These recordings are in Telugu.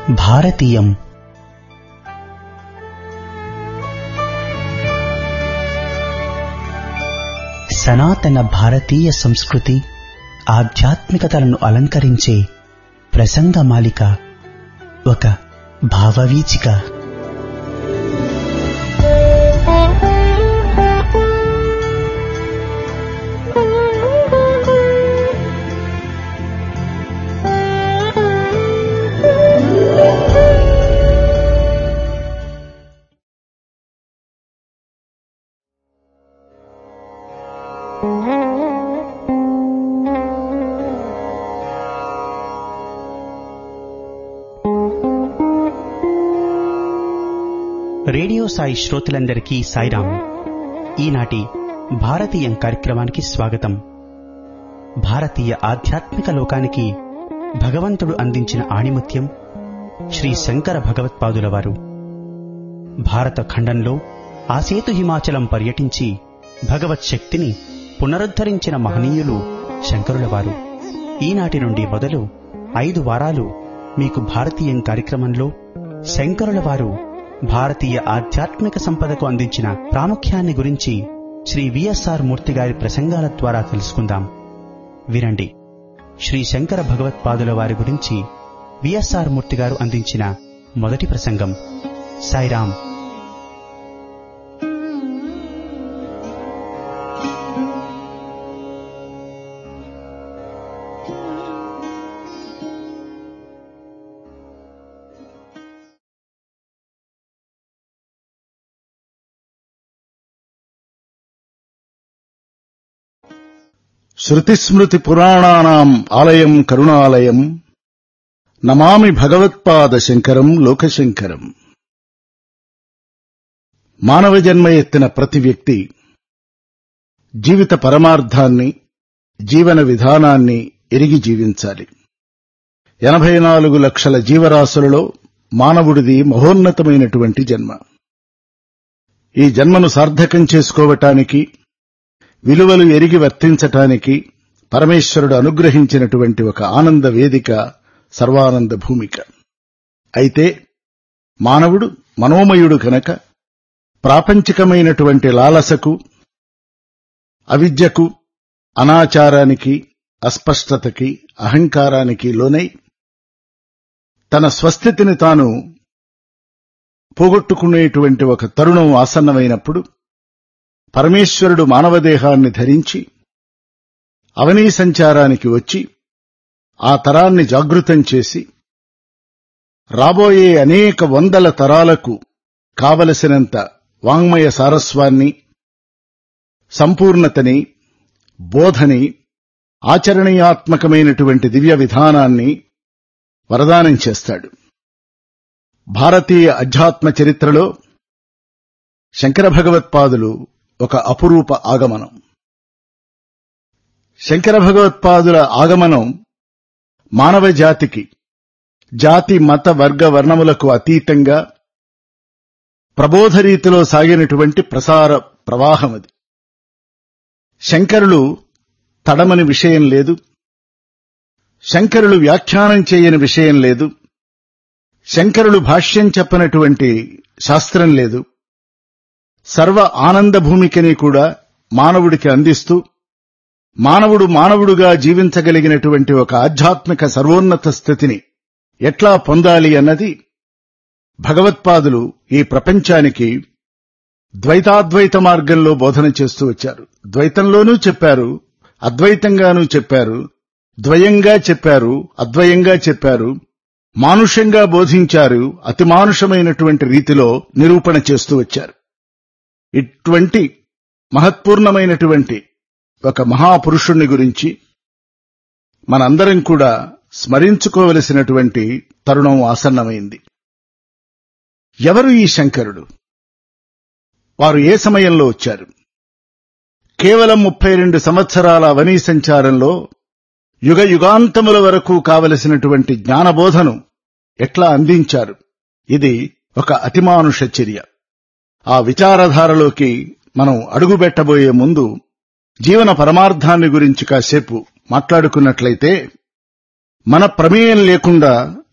భారతీయం సనాతన భారతీయ సంస్కృతి ఆధ్యాత్మికతలను అలంకరించే ప్రసంగమాలిక ఒక భావవీచిక రేడియో సాయి శ్రోతలందరికీ సాయిరాం ఈనాటి భారతీయం కార్యక్రమానికి స్వాగతం భారతీయ ఆధ్యాత్మిక లోకానికి భగవంతుడు అందించిన ఆణిముత్యం శ్రీ శంకర భగవత్పాదుల వారు భారత ఖండంలో ఆసేతు హిమాచలం పర్యటించి భగవత్ శక్తిని పునరుద్ధరించిన మహనీయులు శంకరుల వారు ఈనాటి నుండి మొదలు ఐదు వారాలు మీకు భారతీయం కార్యక్రమంలో శంకరుల వారు భారతీయ ఆధ్యాత్మిక సంపదకు అందించిన ప్రాముఖ్యాన్ని గురించి శ్రీ విఎస్ఆర్ మూర్తి గారి ప్రసంగాల ద్వారా తెలుసుకుందాం వినండి శ్రీ శంకర భగవత్పాదుల వారి గురించి విఎస్ఆర్ మూర్తి గారు అందించిన మొదటి ప్రసంగం సాయిరాం శృతిస్మృతి పురాణానాం ఆలయం కరుణాలయం నమామి భగవత్పాద శంకరం లోకశంకరం మానవ జన్మ ఎత్తిన ప్రతి వ్యక్తి జీవిత పరమార్థాన్ని జీవన విధానాన్ని ఎరిగి జీవించాలి ఎనభై నాలుగు లక్షల జీవరాశులలో మానవుడిది మహోన్నతమైనటువంటి జన్మ ఈ జన్మను సార్థకం చేసుకోవటానికి విలువలు ఎరిగి వర్తించటానికి పరమేశ్వరుడు అనుగ్రహించినటువంటి ఒక ఆనంద వేదిక సర్వానంద భూమిక అయితే మానవుడు మనోమయుడు కనుక ప్రాపంచికమైనటువంటి లాలసకు అవిద్యకు అనాచారానికి అస్పష్టతకి అహంకారానికి లోనై తన స్వస్థితిని తాను పోగొట్టుకునేటువంటి ఒక తరుణం ఆసన్నమైనప్పుడు పరమేశ్వరుడు మానవదేహాన్ని ధరించి అవనీ సంచారానికి వచ్చి ఆ తరాన్ని జాగృతం చేసి రాబోయే అనేక వందల తరాలకు కావలసినంత వాంగ్మయ సారస్వాన్ని సంపూర్ణతని బోధని ఆచరణీయాత్మకమైనటువంటి దివ్య విధానాన్ని వరదానం చేస్తాడు భారతీయ అధ్యాత్మ చరిత్రలో శంకర భగవత్పాదులు ఒక అపురూప ఆగమనం శంకర భగవత్పాదుల ఆగమనం మానవ జాతికి జాతి మత వర్గ వర్ణములకు అతీతంగా ప్రబోధ రీతిలో సాగినటువంటి ప్రసార ప్రవాహం అది శంకరులు తడమని విషయం లేదు శంకరులు వ్యాఖ్యానం చేయని విషయం లేదు శంకరులు భాష్యం చెప్పనటువంటి శాస్త్రం లేదు సర్వ ఆనంద భూమికని కూడా మానవుడికి అందిస్తూ మానవుడు మానవుడుగా జీవించగలిగినటువంటి ఒక ఆధ్యాత్మిక సర్వోన్నత స్థితిని ఎట్లా పొందాలి అన్నది భగవత్పాదులు ఈ ప్రపంచానికి ద్వైతాద్వైత మార్గంలో బోధన చేస్తూ వచ్చారు ద్వైతంలోనూ చెప్పారు అద్వైతంగానూ చెప్పారు ద్వయంగా చెప్పారు అద్వయంగా చెప్పారు మానుషంగా బోధించారు అతి మానుషమైనటువంటి రీతిలో నిరూపణ చేస్తూ వచ్చారు ఇటువంటి మహత్పూర్ణమైనటువంటి ఒక మహాపురుషుణ్ణి గురించి మనందరం కూడా స్మరించుకోవలసినటువంటి తరుణం ఆసన్నమైంది ఎవరు ఈ శంకరుడు వారు ఏ సమయంలో వచ్చారు కేవలం ముప్పై రెండు సంవత్సరాల అవనీ సంచారంలో యుగ యుగాంతముల వరకు కావలసినటువంటి జ్ఞానబోధను ఎట్లా అందించారు ఇది ఒక అతిమానుష చర్య ఆ విచారధారలోకి మనం అడుగుబెట్టబోయే ముందు జీవన పరమార్థాన్ని గురించి కాసేపు మాట్లాడుకున్నట్లయితే మన ప్రమేయం లేకుండా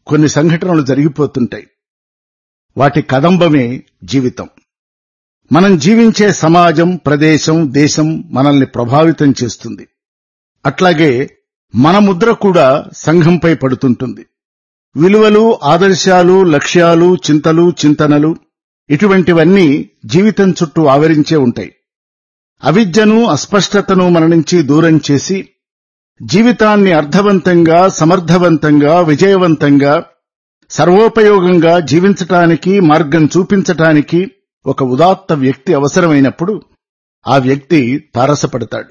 కొన్ని సంఘటనలు జరిగిపోతుంటాయి వాటి కదంబమే జీవితం మనం జీవించే సమాజం ప్రదేశం దేశం మనల్ని ప్రభావితం చేస్తుంది అట్లాగే మన ముద్ర కూడా సంఘంపై పడుతుంటుంది విలువలు ఆదర్శాలు లక్ష్యాలు చింతలు చింతనలు ఇటువంటివన్నీ జీవితం చుట్టూ ఆవరించే ఉంటాయి అవిద్యను అస్పష్టతను మన నుంచి దూరం చేసి జీవితాన్ని అర్థవంతంగా సమర్థవంతంగా విజయవంతంగా సర్వోపయోగంగా జీవించటానికి మార్గం చూపించటానికి ఒక ఉదాత్త వ్యక్తి అవసరమైనప్పుడు ఆ వ్యక్తి తారసపడతాడు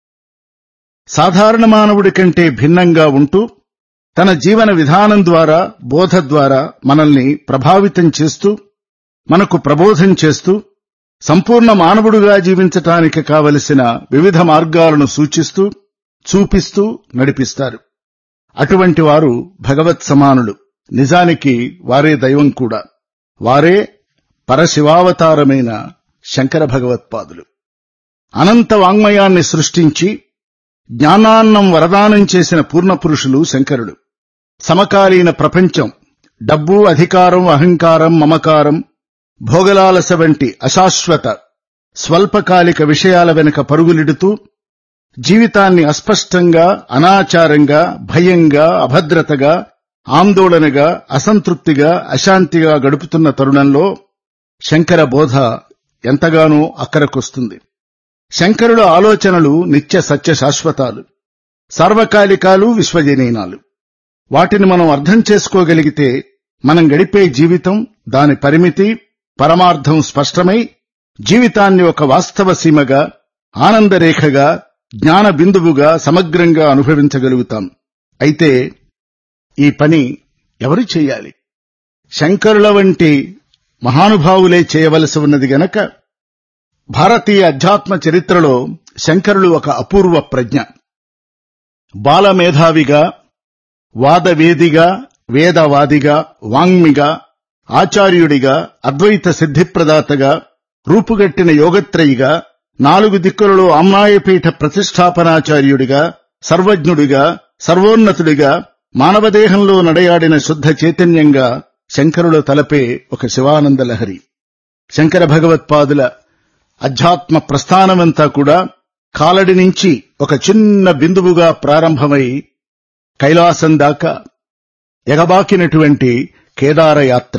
సాధారణ మానవుడి కంటే భిన్నంగా ఉంటూ తన జీవన విధానం ద్వారా బోధ ద్వారా మనల్ని ప్రభావితం చేస్తూ మనకు ప్రబోధం చేస్తూ సంపూర్ణ మానవుడుగా జీవించటానికి కావలసిన వివిధ మార్గాలను సూచిస్తూ చూపిస్తూ నడిపిస్తారు అటువంటి వారు భగవత్ సమానులు నిజానికి వారే దైవం కూడా వారే పరశివావతారమైన శంకర భగవత్పాదులు అనంత వాంగ్మయాన్ని సృష్టించి జ్ఞానాన్నం వరదానం చేసిన పూర్ణపురుషులు శంకరుడు సమకాలీన ప్రపంచం డబ్బు అధికారం అహంకారం మమకారం భోగలాలస వంటి అశాశ్వత స్వల్పకాలిక విషయాల వెనుక పరుగులిడుతూ జీవితాన్ని అస్పష్టంగా అనాచారంగా భయంగా అభద్రతగా ఆందోళనగా అసంతృప్తిగా అశాంతిగా గడుపుతున్న తరుణంలో శంకర బోధ ఎంతగానో అక్కరకొస్తుంది శంకరుల ఆలోచనలు నిత్య సత్య శాశ్వతాలు సార్వకాలికాలు విశ్వజనీనాలు వాటిని మనం అర్థం చేసుకోగలిగితే మనం గడిపే జీవితం దాని పరిమితి పరమార్థం స్పష్టమై జీవితాన్ని ఒక వాస్తవ సీమగా ఆనందరేఖగా జ్ఞాన బిందువుగా సమగ్రంగా అనుభవించగలుగుతాం అయితే ఈ పని ఎవరు చేయాలి శంకరుల వంటి మహానుభావులే చేయవలసి ఉన్నది గనక భారతీయ అధ్యాత్మ చరిత్రలో శంకరులు ఒక అపూర్వ ప్రజ్ఞ బాలమేధావిగా వాదవేదిగా వేదవాదిగా వాంగ్మిగా ఆచార్యుడిగా అద్వైత సిద్ధిప్రదాతగా రూపుగట్టిన యోగత్రయిగా నాలుగు దిక్కులలో అమ్నాయపీఠ ప్రతిష్టాపనాచార్యుడిగా సర్వజ్ఞుడిగా సర్వోన్నతుడిగా మానవదేహంలో నడయాడిన శుద్ధ చైతన్యంగా శంకరుల తలపే ఒక శివానంద లహరి శంకర భగవత్పాదుల అధ్యాత్మ ప్రస్థానమంతా కూడా కాలడి నుంచి ఒక చిన్న బిందువుగా ప్రారంభమై కైలాసం దాకా ఎగబాకినటువంటి కేదారయాత్ర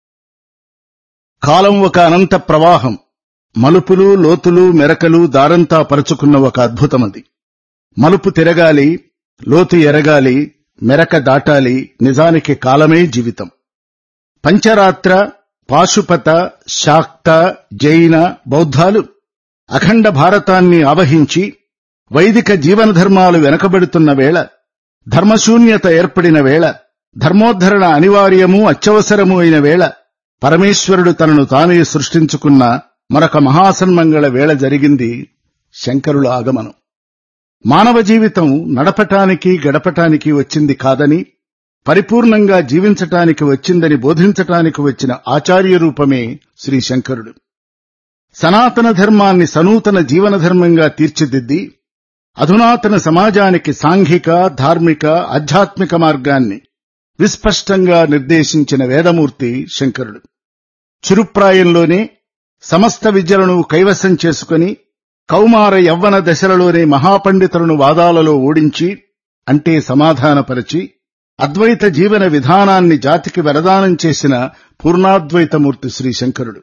కాలం ఒక అనంత ప్రవాహం మలుపులు లోతులు మెరకలు దారంతా పరుచుకున్న ఒక అద్భుతమది మలుపు తిరగాలి లోతు ఎరగాలి మెరక దాటాలి నిజానికి కాలమే జీవితం పంచరాత్ర పాశుపత శాక్త జైన బౌద్ధాలు అఖండ భారతాన్ని ఆవహించి వైదిక జీవన ధర్మాలు వెనకబడుతున్న వేళ ధర్మశూన్యత ఏర్పడిన వేళ ధర్మోద్ధరణ అనివార్యము అత్యవసరము అయిన వేళ పరమేశ్వరుడు తనను తానే సృష్టించుకున్న మరొక మహాసన్మంగళ వేళ జరిగింది శంకరుల ఆగమనం మానవ జీవితం నడపటానికి గడపటానికి వచ్చింది కాదని పరిపూర్ణంగా జీవించటానికి వచ్చిందని బోధించటానికి వచ్చిన ఆచార్య రూపమే శ్రీ శంకరుడు సనాతన ధర్మాన్ని సనూతన జీవన ధర్మంగా తీర్చిదిద్ది అధునాతన సమాజానికి సాంఘిక ధార్మిక ఆధ్యాత్మిక మార్గాన్ని విస్పష్టంగా నిర్దేశించిన వేదమూర్తి శంకరుడు చురుప్రాయంలోనే సమస్త విద్యలను కైవసం చేసుకుని కౌమార యవ్వన దశలలోనే మహాపండితులను వాదాలలో ఓడించి అంటే సమాధానపరచి అద్వైత జీవన విధానాన్ని జాతికి వరదానం చేసిన పూర్ణాద్వైతమూర్తి శ్రీ శంకరుడు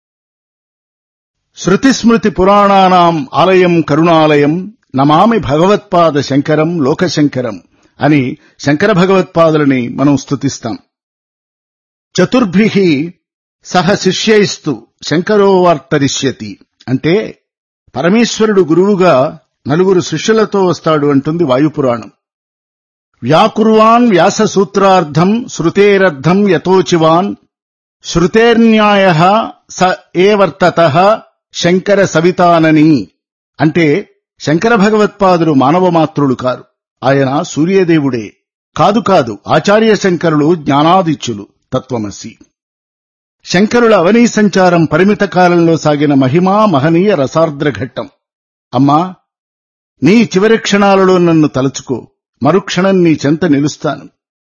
శృతిస్మృతి పురాణానాం ఆలయం కరుణాలయం నమామి భగవత్పాద శంకరం లోకశంకరం అని శంకర భగవత్పాదులని మనం స్తుతిస్తాం చతుర్భి సహ శిష్యైస్తు శంకరోవార్తరిష్యతి అంటే పరమేశ్వరుడు గురువుగా నలుగురు శిష్యులతో వస్తాడు అంటుంది వాయుపురాణం వ్యాకుర్వాన్ వ్యాస సూత్రార్థం శృతేరర్థం యతోచివాన్ శృతేర్న్యాయ స ఏవర్తత శంకర సవితానని అంటే శంకర భగవత్పాదులు మానవమాత్రులు కారు ఆయన సూర్యదేవుడే కాదు కాదు ఆచార్య శంకరులు జ్ఞానాదిత్యులు తత్వమసి శంకరుల అవనీ సంచారం పరిమిత కాలంలో సాగిన మహిమా మహనీయ రసార్ద్ర ఘట్టం అమ్మా నీ చివరి క్షణాలలో నన్ను తలుచుకో మరుక్షణం నీ చెంత నిలుస్తాను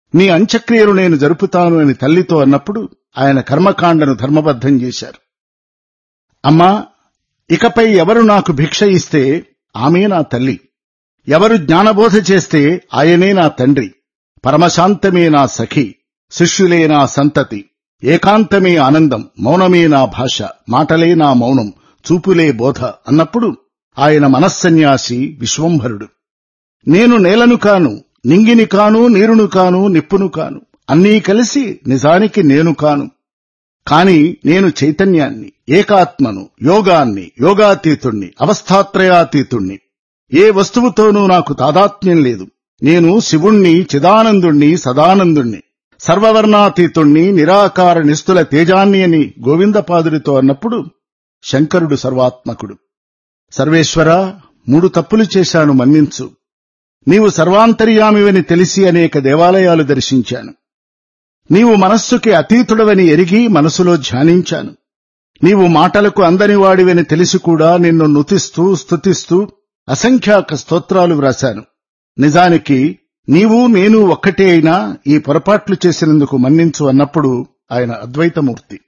నీ అంత్యక్రియలు నేను జరుపుతాను అని తల్లితో అన్నప్పుడు ఆయన కర్మకాండను ధర్మబద్ధం చేశారు అమ్మా ఇకపై ఎవరు నాకు భిక్ష ఇస్తే ఆమె నా తల్లి ఎవరు జ్ఞానబోధ చేస్తే ఆయనే నా తండ్రి పరమశాంతమే నా సఖి శిష్యులే నా సంతతి ఏకాంతమే ఆనందం మౌనమే నా భాష మాటలే నా మౌనం చూపులే బోధ అన్నప్పుడు ఆయన మనస్సన్యాసి విశ్వంభరుడు నేను నేలను కాను నింగిని కాను నీరును కాను నిప్పును కాను అన్నీ కలిసి నిజానికి నేను కాను కాని నేను చైతన్యాన్ని ఏకాత్మను యోగాన్ని యోగాతీతుణ్ణి అవస్థాత్రయాతీతుణ్ణి ఏ వస్తువుతోనూ నాకు తాదాత్మ్యం లేదు నేను శివుణ్ణి చిదానందుణ్ణి సదానందుణ్ణి సర్వవర్ణాతీతుణ్ణి నిరాకార నిస్తుల తేజాన్ని అని గోవిందపాదుడితో అన్నప్పుడు శంకరుడు సర్వాత్మకుడు సర్వేశ్వర మూడు తప్పులు చేశాను మన్నించు నీవు సర్వాంతర్యామివని తెలిసి అనేక దేవాలయాలు దర్శించాను నీవు మనస్సుకి అతీతుడవని ఎరిగి మనసులో ధ్యానించాను నీవు మాటలకు అందని వాడివని తెలిసి కూడా నిన్ను నుతిస్తూ స్తుతిస్తూ అసంఖ్యాక స్తోత్రాలు వ్రాశాను నిజానికి నీవు నేను ఒక్కటే అయినా ఈ పొరపాట్లు చేసినందుకు మన్నించు అన్నప్పుడు ఆయన అద్వైతమూర్తి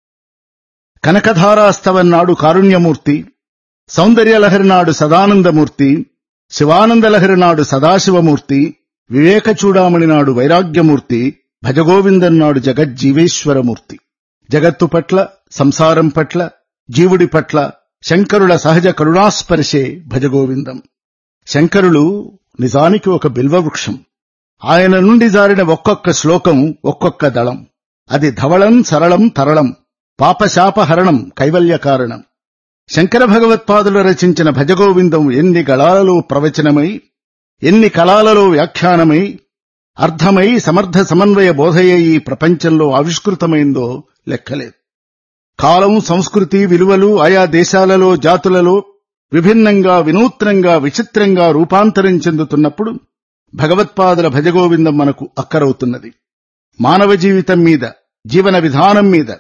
కనకధారాస్తవన్నాడు కారుణ్యమూర్తి సౌందర్యలహరి నాడు సదానందమూర్తి శివానందలహరి నాడు సదాశివమూర్తి వివేక చూడామణి నాడు వైరాగ్యమూర్తి భజగోవిందన్నాడు జగజ్జీవేశ్వరమూర్తి జగత్తు పట్ల సంసారం పట్ల జీవుడి పట్ల శంకరుల సహజ కరుణాస్పర్శే భజగోవిందం శంకరులు నిజానికి ఒక బిల్వవృక్షం ఆయన నుండి జారిన ఒక్కొక్క శ్లోకం ఒక్కొక్క దళం అది ధవళం సరళం తరళం పాపశాపహరణం కైవల్య కారణం శంకర భగవత్పాదులు రచించిన భజగోవిందం ఎన్ని గళాలలో ప్రవచనమై ఎన్ని కళాలలో వ్యాఖ్యానమై అర్థమై సమర్థ సమన్వయ బోధయ్య ఈ ప్రపంచంలో ఆవిష్కృతమైందో లెక్కలేదు కాలం సంస్కృతి విలువలు ఆయా దేశాలలో జాతులలో విభిన్నంగా వినూత్నంగా విచిత్రంగా రూపాంతరం చెందుతున్నప్పుడు భగవత్పాదుల భజగోవిందం మనకు అక్కరవుతున్నది మానవ జీవితం మీద జీవన విధానం మీద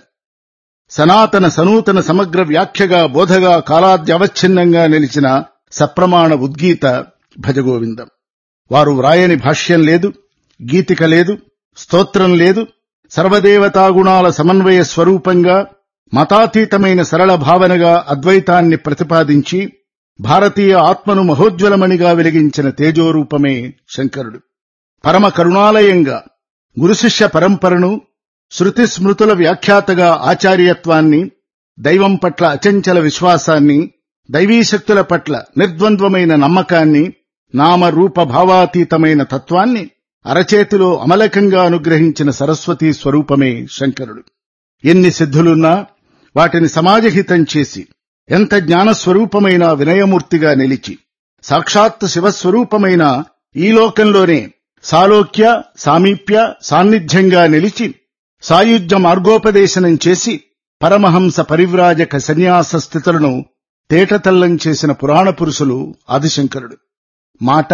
సనాతన సనూతన సమగ్ర వ్యాఖ్యగా బోధగా కాలాద్యవచ్ఛిన్నంగా నిలిచిన సప్రమాణ ఉద్గీత భజగోవిందం వారు వ్రాయని భాష్యం లేదు గీతిక లేదు స్తోత్రం లేదు సర్వదేవతాగుణాల సమన్వయ స్వరూపంగా మతాతీతమైన సరళ భావనగా అద్వైతాన్ని ప్రతిపాదించి భారతీయ ఆత్మను మహోజ్వలమణిగా వెలిగించిన తేజోరూపమే శంకరుడు పరమ కరుణాలయంగా గురుశిష్య పరంపరను శృతి స్మృతుల వ్యాఖ్యాతగా ఆచార్యత్వాన్ని దైవం పట్ల అచంచల విశ్వాసాన్ని దైవీశక్తుల పట్ల నిర్ద్వంద్వమైన నమ్మకాన్ని నామరూప భావాతీతమైన తత్వాన్ని అరచేతిలో అమలకంగా అనుగ్రహించిన సరస్వతీ స్వరూపమే శంకరుడు ఎన్ని సిద్ధులున్నా వాటిని సమాజహితం చేసి ఎంత జ్ఞానస్వరూపమైన వినయమూర్తిగా నిలిచి సాక్షాత్ శివస్వరూపమైన ఈ లోకంలోనే సాలోక్య సామీప్య సాన్నిధ్యంగా నిలిచి సాయుధ్య మార్గోపదేశనం చేసి పరమహంస పరివ్రాజక సన్యాస స్థితులను తేటతల్లం చేసిన పురాణ పురుషులు ఆదిశంకరుడు మాట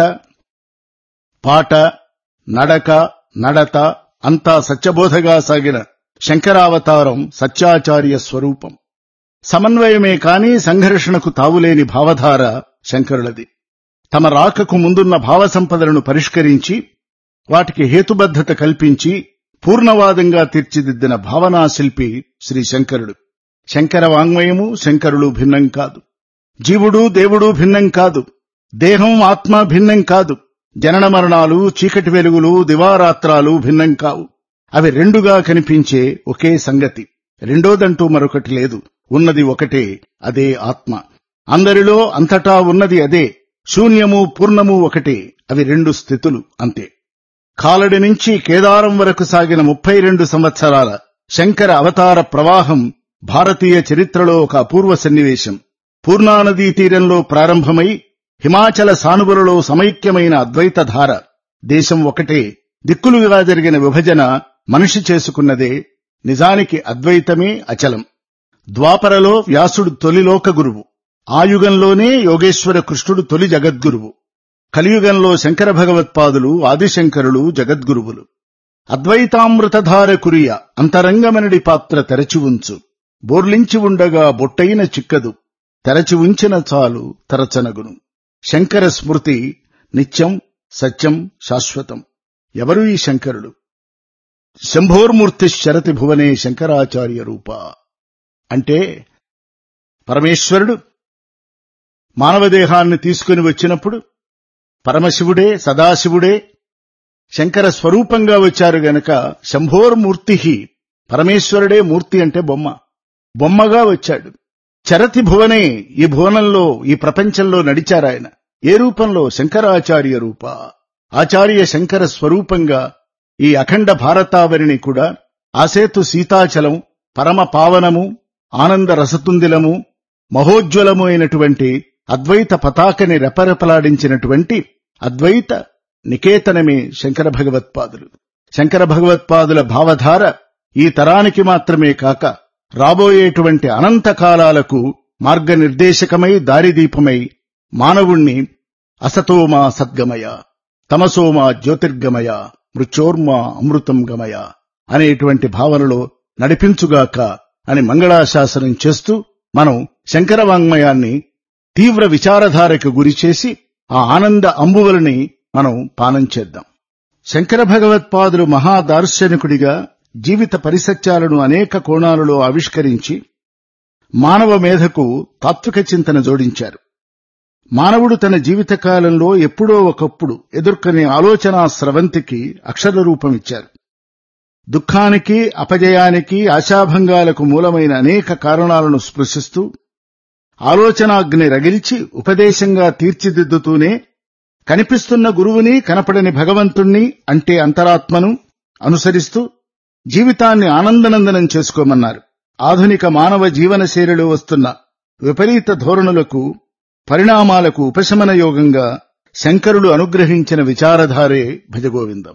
పాట నడక నడత అంతా సత్యబోధగా సాగిన శంకరావతారం సత్యాచార్య స్వరూపం సమన్వయమే కాని సంఘర్షణకు తావులేని భావధార శంకరులది తమ రాకకు ముందున్న భావసంపదలను పరిష్కరించి వాటికి హేతుబద్ధత కల్పించి పూర్ణవాదంగా తీర్చిదిద్దిన భావనాశిల్పి శ్రీ శంకరుడు శంకర వాంగ్మయము శంకరులు భిన్నం కాదు జీవుడు దేవుడు భిన్నం కాదు దేహం ఆత్మ భిన్నం కాదు జనన మరణాలు చీకటి వెలుగులు దివారాత్రాలు భిన్నం కావు అవి రెండుగా కనిపించే ఒకే సంగతి రెండోదంటూ మరొకటి లేదు ఉన్నది ఒకటే అదే ఆత్మ అందరిలో అంతటా ఉన్నది అదే శూన్యము పూర్ణము ఒకటే అవి రెండు స్థితులు అంతే కాలడి నుంచి కేదారం వరకు సాగిన ముప్పై రెండు సంవత్సరాల శంకర అవతార ప్రవాహం భారతీయ చరిత్రలో ఒక అపూర్వ సన్నివేశం పూర్ణానదీ తీరంలో ప్రారంభమై హిమాచల సానువులలో సమైక్యమైన అద్వైత ధార దేశం ఒకటే దిక్కులుగా జరిగిన విభజన మనిషి చేసుకున్నదే నిజానికి అద్వైతమే అచలం ద్వాపరలో వ్యాసుడు తొలి లోక గురువు ఆ యుగంలోనే యోగేశ్వర కృష్ణుడు తొలి జగద్గురువు కలియుగంలో శంకర భగవత్పాదులు ఆదిశంకరులు జగద్గురువులు అద్వైతామృతధార కురియ అంతరంగమనడి పాత్ర తెరచి ఉంచు బోర్లించి ఉండగా బొట్టైన చిక్కదు తెరచి ఉంచిన చాలు తరచనగును శంకర స్మృతి నిత్యం సత్యం శాశ్వతం ఎవరు ఈ శంకరుడు శంభోర్మూర్తి శరతి భువనే శంకరాచార్య రూప అంటే పరమేశ్వరుడు మానవదేహాన్ని తీసుకుని వచ్చినప్పుడు పరమశివుడే సదాశివుడే శంకర స్వరూపంగా వచ్చారు గనక శంభోర్మూర్తి పరమేశ్వరుడే మూర్తి అంటే బొమ్మ బొమ్మగా వచ్చాడు చరతి భువనే ఈ భువనంలో ఈ ప్రపంచంలో నడిచారాయన ఏ రూపంలో శంకరాచార్య రూప ఆచార్య శంకర స్వరూపంగా ఈ అఖండ భారతావరిని కూడా ఆసేతు సీతాచలం పరమ పావనము ఆనంద రసతుందిలము మహోజ్వలము అయినటువంటి అద్వైత పతాకని రెపరెపలాడించినటువంటి అద్వైత నికేతనమే శంకర భగవత్పాదులు శంకర భగవత్పాదుల భావధార ఈ తరానికి మాత్రమే కాక రాబోయేటువంటి అనంత కాలాలకు మార్గనిర్దేశకమై దారిదీపమై మానవుణ్ణి అసతోమా సద్గమయ తమసోమా జ్యోతిర్గమయ మృత్యోర్మా అమృతం గమయ అనేటువంటి భావనలో నడిపించుగాక అని మంగళాశాసనం చేస్తూ మనం శంకర వాంగ్మయాన్ని తీవ్ర విచారధారకు గురిచేసి ఆ ఆనంద అంబువలని మనం పానం చేద్దాం శంకర భగవత్పాదులు మహాదార్శనికుడిగా జీవిత పరిసత్యాలను అనేక కోణాలలో ఆవిష్కరించి మానవ మేధకు తాత్విక చింతన జోడించారు మానవుడు తన జీవితకాలంలో ఎప్పుడో ఒకప్పుడు ఎదుర్కొనే ఆలోచనా స్రవంతికి అక్షర రూపమిచ్చారు దుఃఖానికి అపజయానికి ఆశాభంగాలకు మూలమైన అనేక కారణాలను స్పృశిస్తూ ఆలోచనాగ్ని రగిల్చి ఉపదేశంగా తీర్చిదిద్దుతూనే కనిపిస్తున్న గురువుని కనపడని భగవంతుణ్ణి అంటే అంతరాత్మను అనుసరిస్తూ జీవితాన్ని ఆనందనందనం చేసుకోమన్నారు ఆధునిక మానవ జీవనశైలిలో వస్తున్న విపరీత ధోరణులకు పరిణామాలకు ఉపశమన యోగంగా శంకరులు అనుగ్రహించిన విచారధారే భజగోవిందం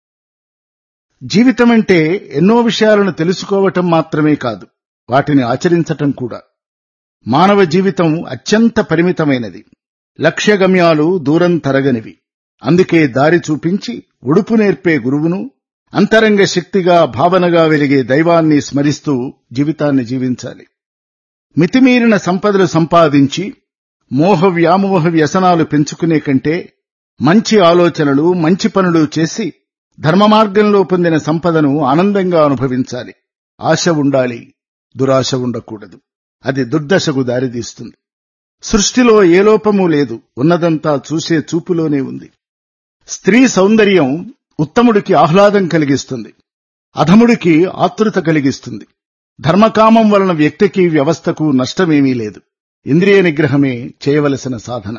జీవితమంటే ఎన్నో విషయాలను తెలుసుకోవటం మాత్రమే కాదు వాటిని ఆచరించటం కూడా మానవ జీవితం అత్యంత పరిమితమైనది లక్ష్యగమ్యాలు దూరం తరగనివి అందుకే దారి చూపించి ఉడుపు నేర్పే గురువును అంతరంగ శక్తిగా భావనగా వెలిగే దైవాన్ని స్మరిస్తూ జీవితాన్ని జీవించాలి మితిమీరిన సంపదలు సంపాదించి మోహ వ్యామోహ వ్యసనాలు పెంచుకునే కంటే మంచి ఆలోచనలు మంచి పనులు చేసి ధర్మ మార్గంలో పొందిన సంపదను ఆనందంగా అనుభవించాలి ఆశ ఉండాలి దురాశ ఉండకూడదు అది దుర్దశకు దారితీస్తుంది సృష్టిలో ఏ లోపమూ లేదు ఉన్నదంతా చూసే చూపులోనే ఉంది స్త్రీ సౌందర్యం ఉత్తముడికి ఆహ్లాదం కలిగిస్తుంది అధముడికి ఆతృత కలిగిస్తుంది ధర్మకామం వలన వ్యక్తికి వ్యవస్థకు నష్టమేమీ లేదు ఇంద్రియ నిగ్రహమే చేయవలసిన సాధన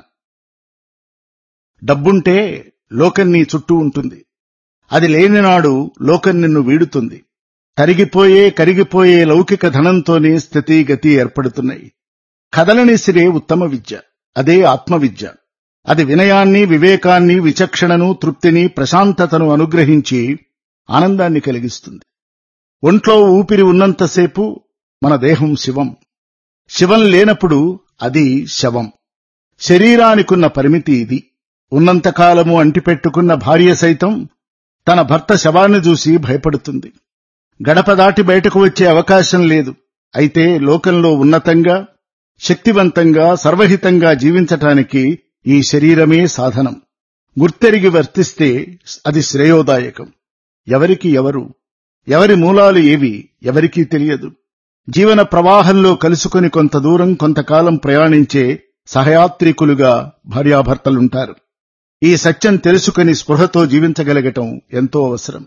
డబ్బుంటే లోకం నీ చుట్టూ ఉంటుంది అది లేనినాడు లోకం నిన్ను వీడుతుంది తరిగిపోయే కరిగిపోయే లౌకిక ధనంతోనే స్థితి గతి ఏర్పడుతున్నాయి కదలని సిరే ఉత్తమ విద్య అదే ఆత్మవిద్య అది వినయాన్ని వివేకాన్ని విచక్షణను తృప్తిని ప్రశాంతతను అనుగ్రహించి ఆనందాన్ని కలిగిస్తుంది ఒంట్లో ఊపిరి ఉన్నంతసేపు మన దేహం శివం శివం లేనప్పుడు అది శవం శరీరానికున్న పరిమితి ఇది ఉన్నంతకాలము అంటిపెట్టుకున్న భార్య సైతం తన భర్త శవాన్ని చూసి భయపడుతుంది గడప దాటి బయటకు వచ్చే అవకాశం లేదు అయితే లోకంలో ఉన్నతంగా శక్తివంతంగా సర్వహితంగా జీవించటానికి ఈ శరీరమే సాధనం గుర్తెరిగి వర్తిస్తే అది శ్రేయోదాయకం ఎవరికి ఎవరు ఎవరి మూలాలు ఏవి ఎవరికీ తెలియదు జీవన ప్రవాహంలో కలుసుకొని కొంత దూరం కొంతకాలం ప్రయాణించే సహయాత్రికులుగా భార్యాభర్తలుంటారు ఈ సత్యం తెలుసుకుని స్పృహతో జీవించగలగటం ఎంతో అవసరం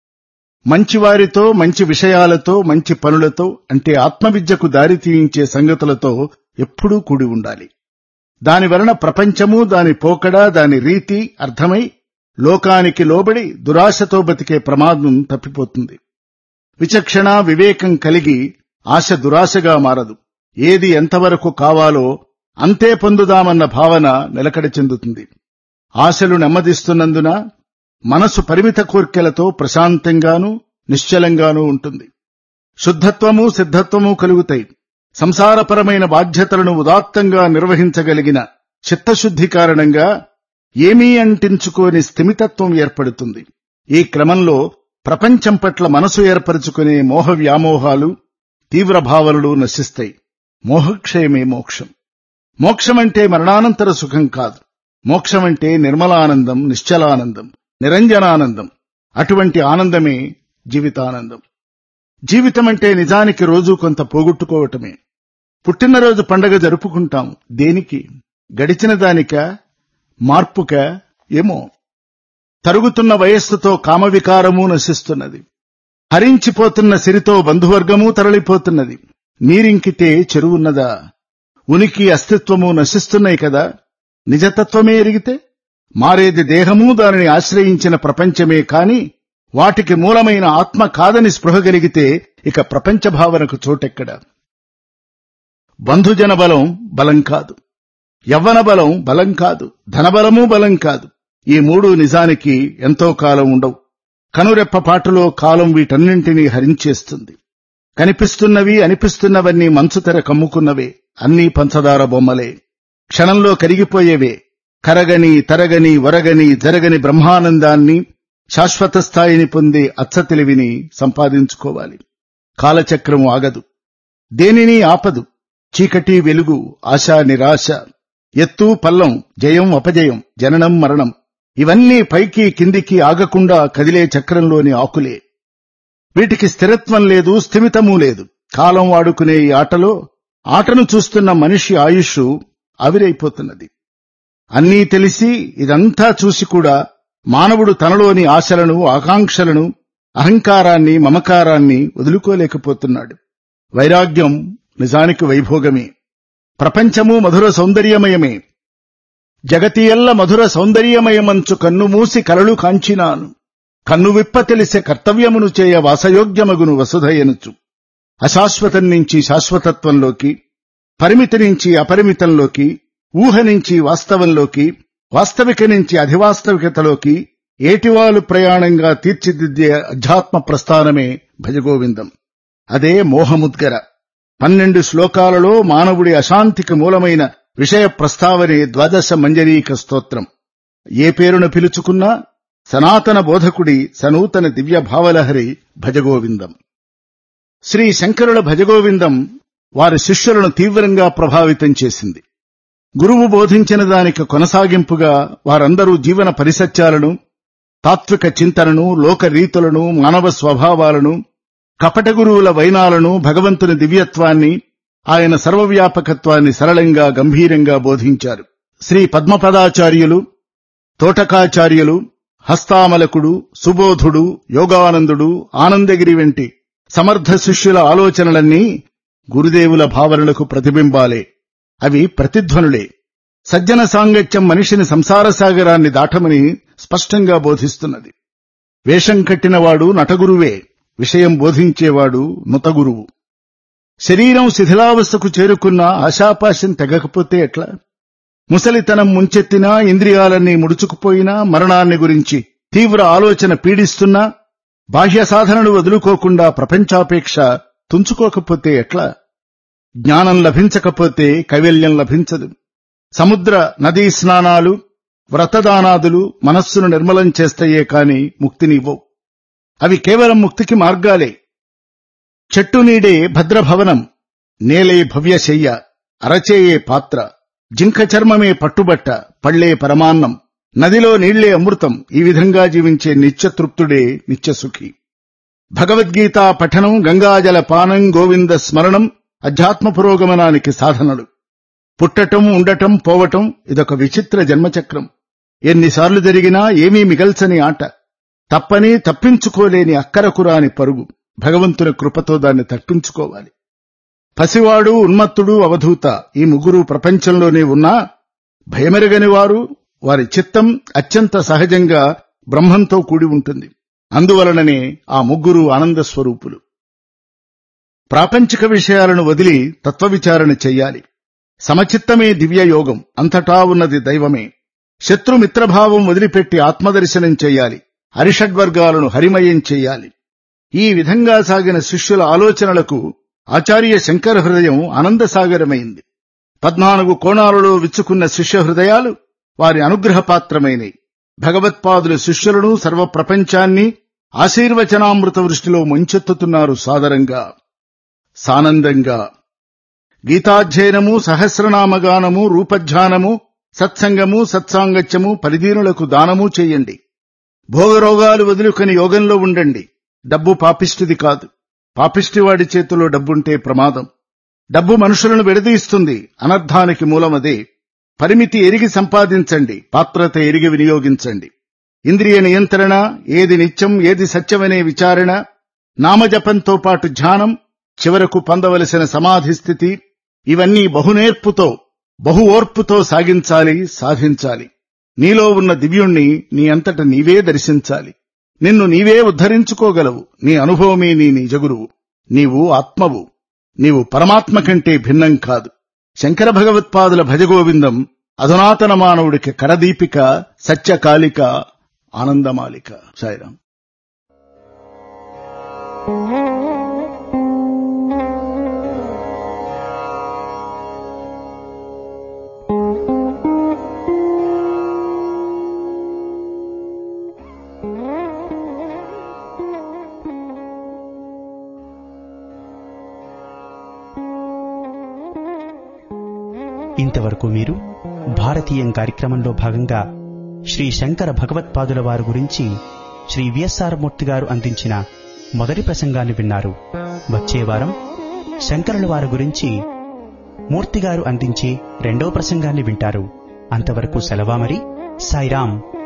మంచివారితో మంచి విషయాలతో మంచి పనులతో అంటే ఆత్మవిద్యకు దారి తీయించే సంగతులతో ఎప్పుడూ కూడి ఉండాలి దాని వలన ప్రపంచము దాని పోకడ దాని రీతి అర్థమై లోకానికి లోబడి దురాశతో బతికే ప్రమాదం తప్పిపోతుంది విచక్షణ వివేకం కలిగి ఆశ దురాశగా మారదు ఏది ఎంతవరకు కావాలో అంతే పొందుదామన్న భావన నిలకడ చెందుతుంది ఆశలు నెమ్మదిస్తున్నందున మనసు పరిమిత కోర్కెలతో ప్రశాంతంగానూ నిశ్చలంగానూ ఉంటుంది శుద్ధత్వము సిద్ధత్వము కలుగుతాయి సంసారపరమైన బాధ్యతలను ఉదాత్తంగా నిర్వహించగలిగిన చిత్తశుద్ధి కారణంగా ఏమీ అంటించుకోని స్థిమితత్వం ఏర్పడుతుంది ఈ క్రమంలో ప్రపంచం పట్ల మనసు ఏర్పరచుకునే మోహ వ్యామోహాలు తీవ్ర భావనలు నశిస్తాయి మోహక్షయమే మోక్షం మోక్షమంటే మరణానంతర సుఖం కాదు మోక్షమంటే నిర్మలానందం నిశ్చలానందం నిరంజనానందం అటువంటి ఆనందమే జీవితానందం జీవితం అంటే నిజానికి రోజు కొంత పోగొట్టుకోవటమే పుట్టినరోజు పండగ జరుపుకుంటాం దేనికి గడిచిన దానిక మార్పుక ఏమో తరుగుతున్న వయస్సుతో కామవికారము నశిస్తున్నది హరించిపోతున్న సిరితో బంధువర్గము తరలిపోతున్నది నీరింకితే చెరువున్నదా ఉనికి అస్తిత్వము నశిస్తున్నాయి కదా నిజతత్వమే ఎరిగితే మారేది దేహము దానిని ఆశ్రయించిన ప్రపంచమే కాని వాటికి మూలమైన ఆత్మ కాదని స్పృహ కలిగితే ఇక ప్రపంచ భావనకు చోటెక్కడ బంధుజన బలం బలం కాదు యవ్వన బలం బలం కాదు ధనబలము బలం కాదు ఈ మూడు నిజానికి ఎంతో కాలం ఉండవు కనురెప్ప పాటులో కాలం వీటన్నింటినీ హరించేస్తుంది కనిపిస్తున్నవి అనిపిస్తున్నవన్నీ మంచుతెర కమ్ముకున్నవే అన్నీ పంచదార బొమ్మలే క్షణంలో కరిగిపోయేవే కరగని తరగని వరగని జరగని బ్రహ్మానందాన్ని శాశ్వత స్థాయిని పొందే అచ్చతెలివిని సంపాదించుకోవాలి కాలచక్రము ఆగదు దేనిని ఆపదు చీకటి వెలుగు ఆశ నిరాశ ఎత్తు పల్లం జయం అపజయం జననం మరణం ఇవన్నీ పైకి కిందికి ఆగకుండా కదిలే చక్రంలోని ఆకులే వీటికి స్థిరత్వం లేదు స్థిమితమూ లేదు కాలం వాడుకునే ఈ ఆటలో ఆటను చూస్తున్న మనిషి ఆయుష్ ఆవిరైపోతున్నది అన్నీ తెలిసి ఇదంతా చూసి కూడా మానవుడు తనలోని ఆశలను ఆకాంక్షలను అహంకారాన్ని మమకారాన్ని వదులుకోలేకపోతున్నాడు వైరాగ్యం నిజానికి వైభోగమే ప్రపంచము మధుర సౌందర్యమయమే జగతియల్ల మధుర సౌందర్యమయమంచు కన్ను మూసి కలలు కాంచినాను కన్ను విప్ప తెలిసే కర్తవ్యమును చేయ వాసయోగ్యమగును వసుధయనుచు అశాశ్వతం నుంచి శాశ్వతత్వంలోకి పరిమితి నుంచి అపరిమితంలోకి ఊహ నుంచి వాస్తవంలోకి వాస్తవిక నుంచి అధివాస్తవికతలోకి ఏటివాలు ప్రయాణంగా తీర్చిదిద్దే అధ్యాత్మ ప్రస్థానమే భజగోవిందం అదే మోహముద్గర పన్నెండు శ్లోకాలలో మానవుడి అశాంతికి మూలమైన విషయ ప్రస్తావనే ద్వాదశ మంజరీక స్తోత్రం ఏ పేరును పిలుచుకున్నా సనాతన బోధకుడి సనూతన దివ్య భావలహరి భజగోవిందం శ్రీ శంకరుల భజగోవిందం వారి శిష్యులను తీవ్రంగా ప్రభావితం చేసింది గురువు బోధించిన దానికి కొనసాగింపుగా వారందరూ జీవన పరిసత్యాలను తాత్విక చింతనను లోక రీతులను మానవ స్వభావాలను కపట గురువుల వైనాలను భగవంతుని దివ్యత్వాన్ని ఆయన సర్వవ్యాపకత్వాన్ని సరళంగా గంభీరంగా బోధించారు శ్రీ పద్మపదాచార్యులు తోటకాచార్యులు హస్తామలకుడు సుబోధుడు యోగానందుడు ఆనందగిరి వంటి సమర్థ శిష్యుల ఆలోచనలన్నీ గురుదేవుల భావనలకు ప్రతిబింబాలే అవి ప్రతిధ్వనులే సజ్జన సాంగత్యం మనిషిని సంసార సాగరాన్ని దాటమని స్పష్టంగా బోధిస్తున్నది వేషం కట్టినవాడు నటగురువే విషయం బోధించేవాడు నుతగురువు శరీరం శిథిలావస్థకు చేరుకున్న ఆశాపాశం తెగకపోతే ఎట్లా ముసలితనం ముంచెత్తినా ఇంద్రియాలన్నీ ముడుచుకుపోయినా మరణాన్ని గురించి తీవ్ర ఆలోచన పీడిస్తున్నా బాహ్య సాధనలు వదులుకోకుండా ప్రపంచాపేక్ష తుంచుకోకపోతే ఎట్లా జ్ఞానం లభించకపోతే కైవల్యం లభించదు సముద్ర నదీ స్నానాలు వ్రతదానాదులు మనస్సును నిర్మలం చేస్తాయే కాని ముక్తినివ్వవు అవి కేవలం ముక్తికి మార్గాలే చెట్టు నీడే భద్రభవనం నేలే భవ్యశయ్య అరచేయే పాత్ర జింక చర్మమే పట్టుబట్ట పళ్లే పరమాన్నం నదిలో నీళ్లే అమృతం ఈ విధంగా జీవించే నిత్యతృప్తుడే నిత్యసుఖి భగవద్గీత పఠనం గంగాజల పానం గోవింద స్మరణం అధ్యాత్మ పురోగమనానికి సాధనలు పుట్టటం ఉండటం పోవటం ఇదొక విచిత్ర జన్మచక్రం ఎన్నిసార్లు జరిగినా ఏమీ మిగల్చని ఆట తప్పని తప్పించుకోలేని అక్కరకురాని పరుగు భగవంతుని కృపతో దాన్ని తప్పించుకోవాలి పసివాడు ఉన్మత్తుడు అవధూత ఈ ముగ్గురు ప్రపంచంలోనే ఉన్నా భయమెరగని వారు వారి చిత్తం అత్యంత సహజంగా బ్రహ్మంతో కూడి ఉంటుంది అందువలననే ఆ ముగ్గురు ఆనంద స్వరూపులు ప్రాపంచిక విషయాలను వదిలి తత్వవిచారణ చెయ్యాలి సమచిత్తమే దివ్య యోగం అంతటా ఉన్నది దైవమే శత్రుమిత్రభావం వదిలిపెట్టి ఆత్మదర్శనం చెయ్యాలి హరిషడ్వర్గాలను హరిమయం చెయ్యాలి ఈ విధంగా సాగిన శిష్యుల ఆలోచనలకు ఆచార్య శంకర హృదయం ఆనందసాగరమైంది పద్నాలుగు కోణాలలో విచ్చుకున్న శిష్య హృదయాలు వారి అనుగ్రహపాత్రమైనవి భగవత్పాదుల శిష్యులను సర్వప్రపంచాన్ని ఆశీర్వచనామృత వృష్టిలో ముంచెత్తుతున్నారు సాదరంగా సానందంగా గీతాధ్యయనము సహస్రనామగానము రూపధ్యానము సత్సంగము సత్సాంగత్యము పరిదీనులకు దానము చెయ్యండి భోగరోగాలు వదులుకొని యోగంలో ఉండండి డబ్బు పాపిష్టిది కాదు పాపిష్టివాడి చేతిలో డబ్బుంటే ప్రమాదం డబ్బు మనుషులను విడదీస్తుంది అనర్థానికి మూలమదే పరిమితి ఎరిగి సంపాదించండి పాత్రత ఎరిగి వినియోగించండి ఇంద్రియ నియంత్రణ ఏది నిత్యం ఏది సత్యమనే విచారణ నామజపంతో పాటు ధ్యానం చివరకు పొందవలసిన సమాధి స్థితి ఇవన్నీ బహునేర్పుతో బహు ఓర్పుతో సాగించాలి సాధించాలి నీలో ఉన్న దివ్యుణ్ణి నీ అంతట నీవే దర్శించాలి నిన్ను నీవే ఉద్ధరించుకోగలవు నీ అనుభవమే నీ నిజగురువు నీవు ఆత్మవు నీవు పరమాత్మ కంటే భిన్నం కాదు శంకర భగవత్పాదుల భజగోవిందం అధునాతన మానవుడికి కరదీపిక సత్యకాలిక ఆనందమాలిక సాయిరాం ఇంతవరకు మీరు భారతీయం కార్యక్రమంలో భాగంగా శ్రీ శంకర భగవత్పాదుల వారి గురించి శ్రీ విఎస్ఆర్ మూర్తి గారు అందించిన మొదటి ప్రసంగాన్ని విన్నారు వచ్చే వారం శంకరుల వారి గురించి మూర్తి గారు అందించే రెండో ప్రసంగాన్ని వింటారు అంతవరకు సెలవా మరి సాయిరాం